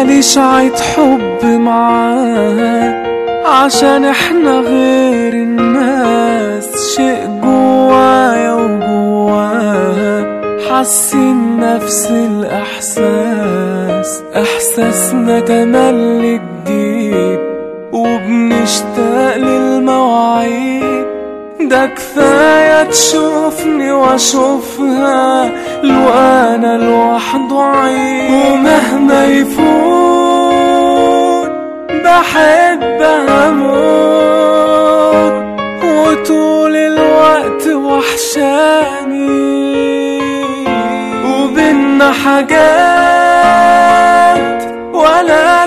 ماليش عيد حب معاه عشان احنا غير الناس شيء جوايا وجواها حاسين نفس الإحساس إحساسنا تملي جديد وبنشتاق للمواعيد ده كفاية تشوفني واشوفها لو انا لوحده عيد ومهما يفوت بحبها موت وطول الوقت وحشاني وبينا حاجات ولا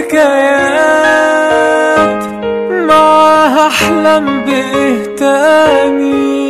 الحكايات معاها احلم بايه تاني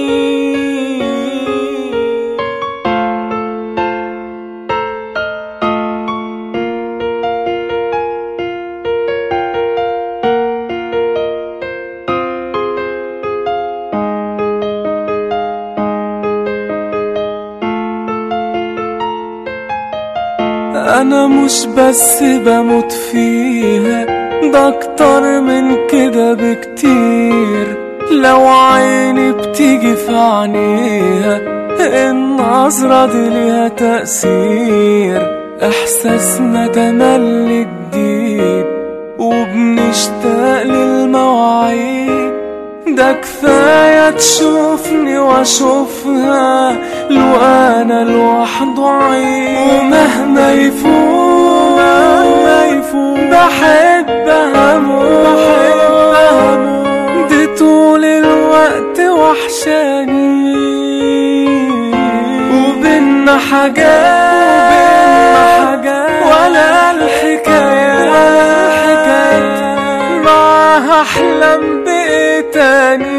انا مش بس بموت فيها ده اكتر من كده بكتير لو عيني بتيجي في عينيها النظرة دي ليها تأثير احساسنا تملي جديد وبنشتاق للمواعيد ده كفاية تشوفني واشوفها لو انا لوحده عيد ومهما يفوت مهما يفوت بحبها موت بحبها موت دي طول الوقت وحشاني وبينا حاجات ولا الحكايات معاها احلم بايه تاني